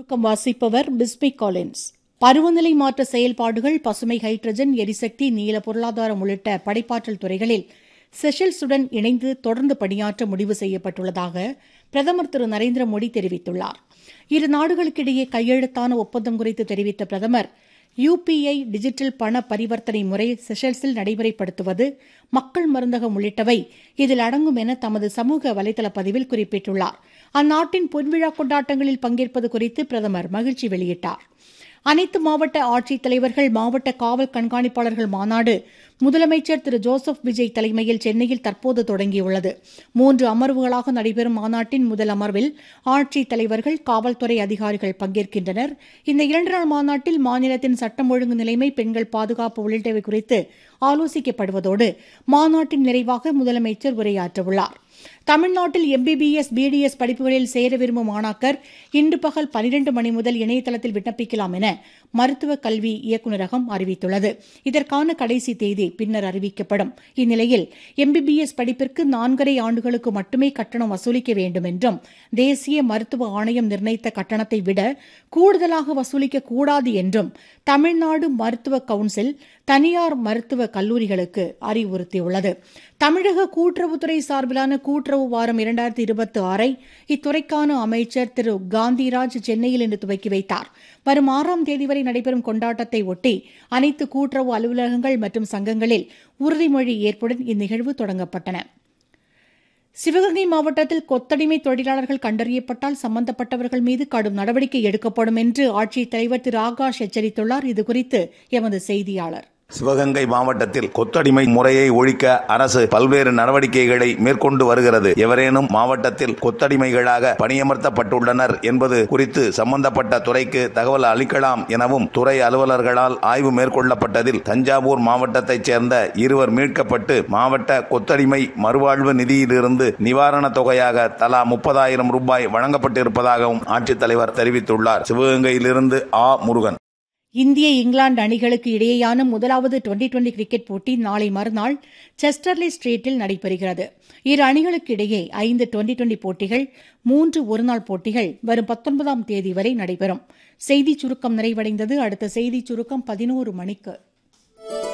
சுருக்கம் வாசிப்பவர் பிஸ்மி காலின்ஸ் பருவநிலை மாற்ற செயல்பாடுகள் பசுமை ஹைட்ரஜன் எரிசக்தி நீல பொருளாதாரம் உள்ளிட்ட படைப்பாற்றல் துறைகளில் செஷல்ஸுடன் இணைந்து தொடர்ந்து பணியாற்ற முடிவு செய்யப்பட்டுள்ளதாக பிரதமர் திரு நரேந்திர மோடி தெரிவித்துள்ளார் இரு நாடுகளுக்கிடையே கையெழுத்தான ஒப்பந்தம் குறித்து தெரிவித்த பிரதமர் யுபிஐ டிஜிட்டல் பண பரிவர்த்தனை முறை செஷல்ஸில் நடைமுறைப்படுத்துவது மக்கள் மருந்தகம் உள்ளிட்டவை இதில் அடங்கும் என தமது சமூக வலைதள பதிவில் குறிப்பிட்டுள்ளார் அந்நாட்டின் பொன்விழா கொண்டாட்டங்களில் பங்கேற்பது குறித்து பிரதமர் மகிழ்ச்சி வெளியிட்டார் அனைத்து மாவட்ட ஆட்சித் தலைவர்கள் மாவட்ட காவல் கண்காணிப்பாளர்கள் மாநாடு முதலமைச்சர் திரு ஜோசப் விஜய் தலைமையில் சென்னையில் தற்போது தொடங்கியுள்ளது மூன்று அமர்வுகளாக நடைபெறும் மாநாட்டின் முதல் அமர்வில் ஆட்சித் தலைவர்கள் காவல்துறை அதிகாரிகள் பங்கேற்கின்றனர் இந்த இரண்டு நாள் மாநாட்டில் மாநிலத்தின் சட்டம் ஒழுங்கு நிலைமை பெண்கள் பாதுகாப்பு உள்ளிட்டவை குறித்து ஆலோசிக்கப்படுவதோடு மாநாட்டின் நிறைவாக முதலமைச்சர் உரையாற்றவுள்ளார் தமிழ்நாட்டில் எம்பிபிஎஸ் பிடிஎஸ் படிப்புகளில் சேர விரும்பும் மாணாக்கர் இன்று பகல் பனிரண்டு மணி முதல் இணையதளத்தில் விண்ணப்பிக்கலாம் என மருத்துவ கல்வி இயக்குநரகம் அறிவித்துள்ளது இதற்கான கடைசி தேதி பின்னர் அறிவிக்கப்படும் இந்நிலையில் எம்பிபிஎஸ் படிப்பிற்கு நான்கரை ஆண்டுகளுக்கு மட்டுமே கட்டணம் வசூலிக்க வேண்டும் என்றும் தேசிய மருத்துவ ஆணையம் நிர்ணயித்த கட்டணத்தை விட கூடுதலாக வசூலிக்க கூடாது என்றும் தமிழ்நாடு மருத்துவ கவுன்சில் தனியார் மருத்துவ கல்லூரிகளுக்கு அறிவுறுத்தியுள்ளது தமிழக கூட்டுறவுத்துறை சார்பிலான கூட்டுறவு வாரம் இரண்டாயிரத்தி இருபத்தி ஆறை இத்துறைக்கான அமைச்சர் திரு காந்திராஜ் சென்னையில் இன்று துவக்கி வைத்தார் வரும் ஆறாம் தேதி வரை நடைபெறும் கொண்டாட்டத்தை ஒட்டி அனைத்து கூட்டுறவு அலுவலகங்கள் மற்றும் சங்கங்களில் உறுதிமொழி ஏற்புடன் இந்நிகழ்வு தொடங்கப்பட்டன சிவகங்கை மாவட்டத்தில் கொத்தடிமை தொழிலாளர்கள் கண்டறியப்பட்டால் சம்பந்தப்பட்டவர்கள் மீது கடும் நடவடிக்கை எடுக்கப்படும் என்று ஆட்சித் தலைவர் திரு ஆகாஷ் எச்சரித்துள்ளார் இதுகுறித்து எமது செய்தியாளர் சிவகங்கை மாவட்டத்தில் கொத்தடிமை முறையை ஒழிக்க அரசு பல்வேறு நடவடிக்கைகளை மேற்கொண்டு வருகிறது எவரேனும் மாவட்டத்தில் கொத்தடிமைகளாக பணியமர்த்தப்பட்டுள்ளனர் என்பது குறித்து சம்பந்தப்பட்ட துறைக்கு தகவல் அளிக்கலாம் எனவும் துறை அலுவலர்களால் ஆய்வு மேற்கொள்ளப்பட்டதில் தஞ்சாவூர் மாவட்டத்தைச் சேர்ந்த இருவர் மீட்கப்பட்டு மாவட்ட கொத்தடிமை மறுவாழ்வு நிதியிலிருந்து நிவாரணத் தொகையாக தலா முப்பதாயிரம் ரூபாய் வழங்கப்பட்டிருப்பதாகவும் ஆட்சித்தலைவர் தெரிவித்துள்ளார் சிவகங்கையிலிருந்து ஆ முருகன் இந்திய இங்கிலாந்து அணிகளுக்கு இடையேயான முதலாவது டுவெண்டி டுவெண்டி கிரிக்கெட் போட்டி நாளை மறுநாள் செஸ்டர்லி ஸ்ட்ரீட்டில் நடைபெறுகிறது இரு அணிகளுக்கு இடையே ஐந்து டுவெண்டி டுவெண்டி போட்டிகள் மூன்று ஒருநாள் போட்டிகள் வரும் பத்தொன்பதாம் தேதி வரை நடைபெறும் செய்திச் சுருக்கம் நிறைவடைந்தது அடுத்த செய்திச் சுருக்கம் பதினோரு மணிக்கு